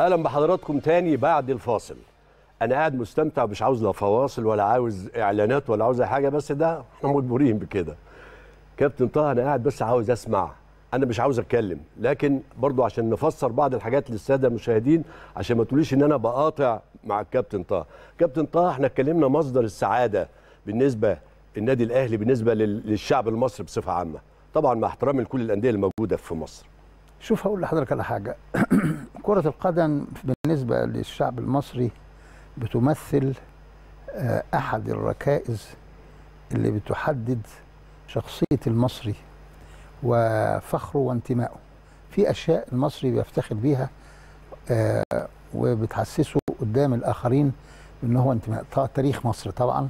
اهلا بحضراتكم تاني بعد الفاصل انا قاعد مستمتع مش عاوز لا فواصل ولا عاوز اعلانات ولا عاوز اي حاجه بس ده احنا مجبورين بكده كابتن طه انا قاعد بس عاوز اسمع انا مش عاوز اتكلم لكن برضو عشان نفسر بعض الحاجات للساده المشاهدين عشان ما تقوليش ان انا بقاطع مع الكابتن طه كابتن طه احنا اتكلمنا مصدر السعاده بالنسبه النادي الاهلي بالنسبه لل- للشعب المصري بصفه عامه طبعا مع احترامي لكل الانديه الموجوده في مصر شوف هقول لحضرتك على حاجة كرة القدم بالنسبة للشعب المصري بتمثل آه، أحد الركائز اللي بتحدد شخصية المصري وفخره وانتمائه في أشياء المصري بيفتخر بيها آه، وبتحسسه قدام الآخرين إن هو انتماء ط- تاريخ مصر طبعا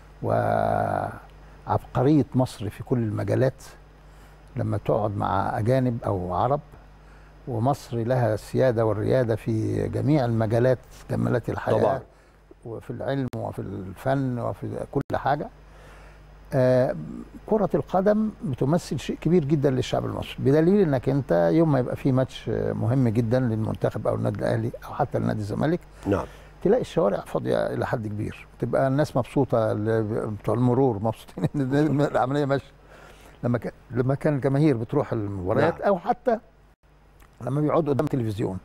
وعبقرية مصر في كل المجالات لما تقعد مع أجانب أو عرب ومصر لها السيادة والريادة في جميع المجالات مجالات الحياة طبعا. وفي العلم وفي الفن وفي كل حاجة آه، كرة القدم بتمثل شيء كبير جدا للشعب المصري بدليل انك انت يوم ما يبقى في ماتش آه، مهم جدا للمنتخب او النادي الاهلي او حتى النادي الزمالك نعم تلاقي الشوارع فاضيه الى حد كبير تبقى الناس مبسوطه ال- بتوع المرور مبسوطين ان العمليه ماشيه لما كان لما كان الجماهير بتروح المباريات نعم. او حتى لما بيقعدوا قدام التلفزيون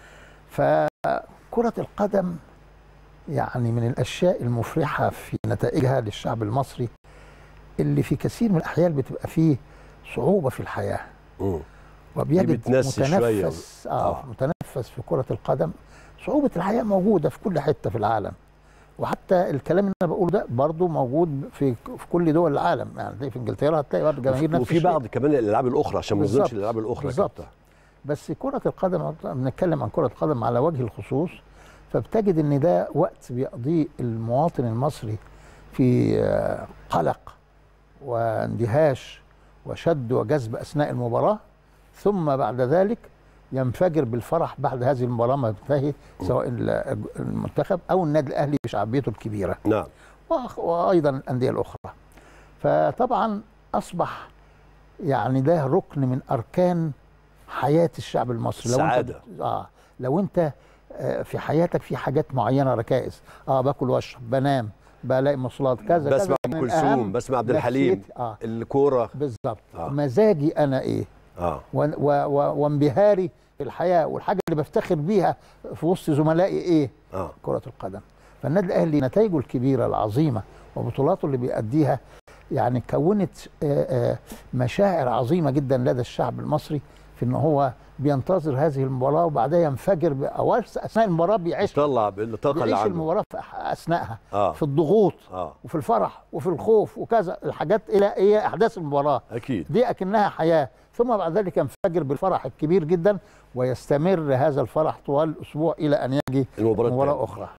فكره القدم يعني من الاشياء المفرحه في نتائجها للشعب المصري اللي في كثير من الاحيان بتبقى فيه صعوبه في الحياه مم. وبيجد بتنسي شوية. متنفس آه, آه. آه متنفس في كرة القدم صعوبة الحياة موجودة في كل حتة في العالم وحتى الكلام اللي انا بقوله ده برضه موجود في في كل دول العالم يعني هتلاقي في انجلترا هتلاقي برضه جماهير نفس وفي الشيء. بعض كمان الالعاب الاخرى عشان ما نظلمش بالظبط. الالعاب الاخرى يا بالظبط. كابتن. بس كرة القدم بنتكلم عن كرة القدم على وجه الخصوص فبتجد ان ده وقت بيقضيه المواطن المصري في آه، قلق واندهاش وشد وجذب اثناء المباراة ثم بعد ذلك ينفجر بالفرح بعد هذه المباراة ما تنتهي سواء ال- المنتخب او النادي الاهلي بشعبيته الكبيرة نعم وأخ- وايضا الانديه الاخرى فطبعا اصبح يعني ده ركن من اركان حياه الشعب المصري لو سعادة. انت اه لو انت آه، في حياتك في حاجات معينه ركائز اه باكل واشرب بنام بلاقي مواصلات كذا كذا بسمع ام من كلثوم أهم بسمع عبد الحليم نفسيتي. اه الكوره بالظبط آه. آه. مزاجي انا ايه اه و- و- و- وانبهاري في الحياه والحاجه اللي بفتخر بيها في وسط زملائي ايه اه كرة القدم فالنادي الأهلي نتائجه الكبيرة العظيمة وبطولاته اللي بيأديها يعني كونت آه، آه، مشاعر عظيمة جدا لدى الشعب المصري في ان هو بينتظر هذه المباراة وبعدها ينفجر ب- أو اثناء المباراة بيعيش طلع بالطاقه اللي بيعيش عنده المباراة في أح- اثناءها اه في الضغوط اه وفي الفرح وفي الخوف وكذا الحاجات الى هي احداث المباراه اكيد دي اكنها حياه ثم بعد ذلك ينفجر بالفرح الكبير جدا ويستمر هذا الفرح طوال الاسبوع الى ان يجي المباراه مباراه التانية. اخرى